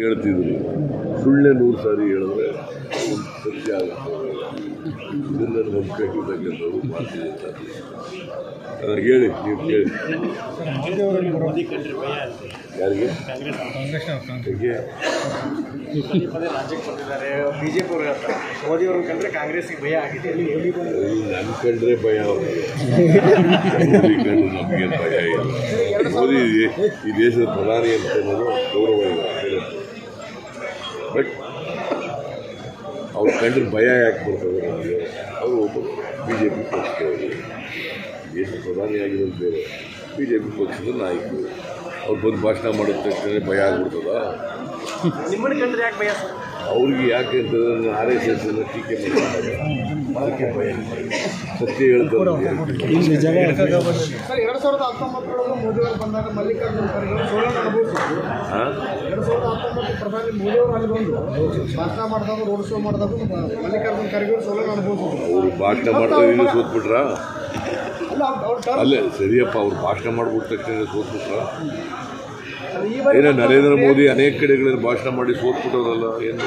ಹೇಳ್ತಿದ್ರು ಸುಳ್ಳೆ ನೂರು ಸಾರಿ ಹೇಳಿದ್ರೆ ಒಂದು ಸತ್ಯ ಆಗುತ್ತೆ ಇದನ್ನು ನಂಬಿಕೆಗಿರ್ತಕ್ಕಂಥವ್ರು ಭಾರತೀಯ ಜನತಾ ಪಕ್ಷ. ಆ, ಹೇಳಿ ನೀವು ಕೇಳಿ ಮೋದಿ ಕಂಡ್ರೆ ಭಯ ಅಂತ ಯಾರಿಗೆ ಕಾಂಗ್ರೆಸ್ ಹೇಗೆ ಪದೇ ಪದೇ ರಾಜ್ಯಕ್ಕೆ ಬಂದಿದ್ದಾರೆ ಬಿಜೆಪಿ ಅವರು ಹೇಳ್ತಾರೆ ಮೋದಿ ಅವರು ಕಂಡ್ರೆ ಕಾಂಗ್ರೆಸ್ಗೆ ಭಯ ಆಗಿದೆ ನನ್ನ ಕಂಡ್ರೆ ಭಯ ಅವ್ರಿಗೆ ಮೋದಿ ಕಂಡ್ರೆ ನಮಗೇನು ಭಯ ಇಲ್ಲ ಮೋದಿ ಈ- ಈ ದೇಶದ ಪ್ರಧಾನಿ ಅಂತ ಅನ್ನೋದು ಗೌರವ ಇದೆ ಬಟ್ ಅವ್ರ ಕಂಡ್ರೆ ಭಯ ಯಾಕೆ ಬರ್ತದೆ ನಮಗೆ ಅವರು ಒಬ್ಬ ಬಿ ಜೆ ಪಿ ಪಕ್ಷದವರು ದೇಶದ ಪ್ರಧಾನಿಯಾಗಿರೋದು ಬೇರೆ ಬಿ ಜೆ ಪಿ ಪಕ್ಷದ ನಾಯಕರು ಅವ್ರು ಬಂದು ಭಾಷಣ ಮಾಡಿದ ತಕ್ಷಣ ಭಯ ಆಗ್ಬಿಡ್ತದ ನಿಮ್ಮನ್ನ ಕಂಡ್ರೆ ಯಾಕೆ ಭಯ ಸರ್ ಅವ್ರಿಗೆ ಯಾಕೆ ಅಂತಂದ್ರೆ ಆರ್ ಎಸ್ ಎಸ್ ಅನ್ನು ಟೀಕೆ ಮಾಡ್ತಾರೆ ಅದಕ್ಕೆ ಭಯ ಸತ್ಯ ಹೇಳ್ತಾರೆ ಸರ್ ಎರಡು ಸಾವಿರದ ಹತ್ತೊಂಬತ್ತರೊಳಗೆ ಮೋದಿ ಅವರು ಬಂದಾಗ ಮಲ್ಲಿಕಾರ್ಜುನ ಖರ್ಗೆ ಸೋಲನ್ನು ಅನುಭವಿಸಿದ್ರು ಹಾಂ ಎರಡು ಸಾವಿರದ ಹತ್ತೊಂಬತ್ತು ಪ್ರಧಾನಿ ಮೋದಿ ಅವರು ಅಲ್ಲಿ ಬಂದು ಭಾಷಣ ಮಾಡಿದಾಗ ರೋಡ್ ಶೋ ಮಾಡಿದಾಗ ಮಲ್ಲಿಕಾರ್ಜುನ ಖರ್ಗೆ ಅವರು ಸೋಲನ್ನು ಅನುಭವಿಸಿದ್ರು ಅವರು ಭಾಷಣ ಮಾಡ್ತಾರೆ ಇನ್ನೂ ಸೋತ್ಬಿಟ್ರ ಅಲ್ಲ ಅವ್ರ ಟರ್ಮ್ ಅಲ್ಲೇ ಸರಿಯಪ್ಪ ಅವ್ರು ಭಾಷಣ ಮಾಡ್ಬಿಟ್ಟ ತಕ್ಷಣ ಸೋತ್ಬಿಟ್ರ ಈ ಬಾರಿ ಏನೋ ನರೇಂದ್ರ ಮೋದಿ ಅನೇಕ ಕಡೆಗಳಲ್ಲಿ ಭಾಷಣ ಮಾಡಿ ಸೋತ್ಬಿಟ್ಟವ್ರಲ್ಲ ಏನು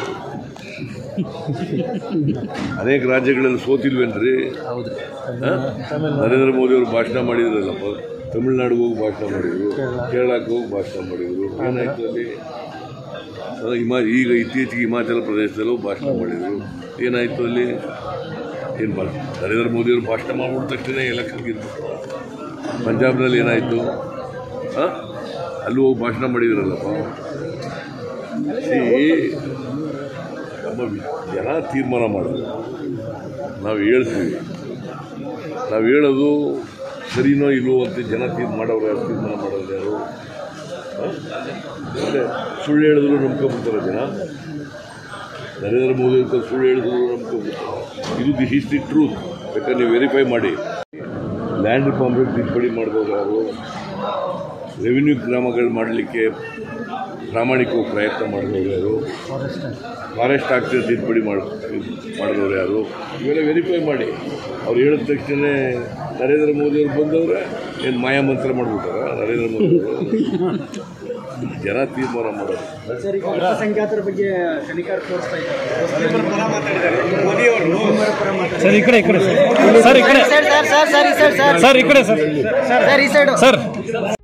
ಅನೇಕ ರಾಜ್ಯಗಳಲ್ಲಿ ಸೋತಿಲ್ವೇನ್ರಿ ಹಾ? ನರೇಂದ್ರ ಮೋದಿ ಅವರು ಭಾಷಣ ಮಾಡಿದ್ರಲ್ಲಪ್ಪ ತಮಿಳ್ನಾಡಿಗೆ ಹೋಗಿ ಭಾಷಣ ಮಾಡಿದ್ರು ಕೇರಳಕ್ಕೆ ಹೋಗಿ ಭಾಷಣ ಮಾಡಿದ್ರು ಏನಾಯ್ತು ಅಲ್ಲಿ ಅದ ಹಿಮಾ ಈಗ ಇತ್ತೀಚೆಗೆ ಹಿಮಾಚಲ ಪ್ರದೇಶದಲ್ಲೂ ಭಾಷಣ ಮಾಡಿದರು ಏನಾಯಿತು ಅಲ್ಲಿ ಏನು ಬಾ ನರೇಂದ್ರ ಮೋದಿಯವರು ಭಾಷಣ ಮಾಡ್ಬಿಟ್ಟ ತಕ್ಷಣ ಎಲೆಕ್ಷನ್ ಗೆದ್ಬಿಟ್ರು ಪಂಜಾಬ್ನಲ್ಲಿ ಏನಾಯಿತು ಹಾಂ ಅಲ್ಲೂ ಹೋಗಿ ಭಾಷಣ ಮಾಡಿದ್ರಲ್ಲಪ್ಪ See, ನಮ್ಮ ವಿ- ಜನ ತೀರ್ಮಾನ ಮಾಡೋದು ನಾವು ಹೇಳ್ತೀವಿ ನಾವು ಹೇಳೋದು ಸರಿನೋ ಇಲ್ವೋ ಅಂತ ಜನ ತೀರ್ ಮಾಡೋರು ಯಾರು ತೀರ್ಮಾನ ಮಾಡೋದು ಯಾರು ಹ? ಮತ್ತೆ ಸುಳ್ಳು ಹೇಳಿದ್ರು ನಂಬ್ಕೊಂಡ್ಬಿಡ್ತಾರೆ ಜನ ನರೇಂದ್ರ ಮೋದಿ ಅಂತ ಸುಳ್ಳು ಹೇಳಿದ್ರು ನಂಬ್ಕೊಂಡ್ಬಿಡ್ತಾರೆ ಇದು ದಿ ಹಿಸ್ ದಿ ಟ್ರೂತ್ ಬೇಕಾದ್ರೆ ನೀವು ವೆರಿಫೈ ಮಾಡಿ ಲ್ಯಾಂಡ್ ರಿಫಾರ್ಮ್ಗೆ ತಿದ್ದುಪಡಿ ಮಾಡ್ಬೋದು ಯಾರು ರೆವಿನ್ಯೂ ಗ್ರಾಮಗಳು ಮಾಡಲಿಕ್ಕೆ ಪ್ರಾಮಾಣಿಕವಾಗಿ ಪ್ರಯತ್ನ ಮಾಡಿದವರು ಯಾರು ಫಾರೆಸ್ಟ್ ಆಗ್ತದೆ ತಿದ್ದುಪಡಿ ಮಾಡಿ ಮಾಡಿದವರು ಯಾರು ಇವೆಲ್ಲ ವೆರಿಫೈ ಮಾಡಿ ಅವ್ರು ಹೇಳಿದ ತಕ್ಷಣ ನರೇಂದ್ರ ಮೋದಿ ಅವ್ರು ಬಂದವ್ರೆ ಏನು ಮಾಯಾ ಮಂತ್ರ ಮಾಡ್ಬಿಟ್ಟಾರ ನರೇಂದ್ರ ಮೋದಿ ಅವರು ಜನ ತೀರ್ಮಾನ ಮಾಡೋದು ಸರ್ ಈಗ ಅಲ್ಪಸಂಖ್ಯಾತರ ಬಗ್ಗೆ ಶನಿಕಾರ ತೋರಿಸ್ತಾ ಇದ್ದಾರೆ ಪರ ಮಾತಾಡಿದ್ದಾರೆ ಮೋದಿ ಅವರು ಪರ ಮಾತಾಡಿದ್ದಾರೆ ಸರ್ ಈ ಕಡೆ ಈ ಕಡೆ ಸರ್ ಈ ಕಡೆ ಸರ್ ಸರ್ ಸರ್ ಸರ್ ಈ ಸೈಡ್ ಸರ್ ಸರ್ ಈ ಕಡೆ ಸರ್ ಸರ್ ಈ ಸೈಡ್ ಸರ್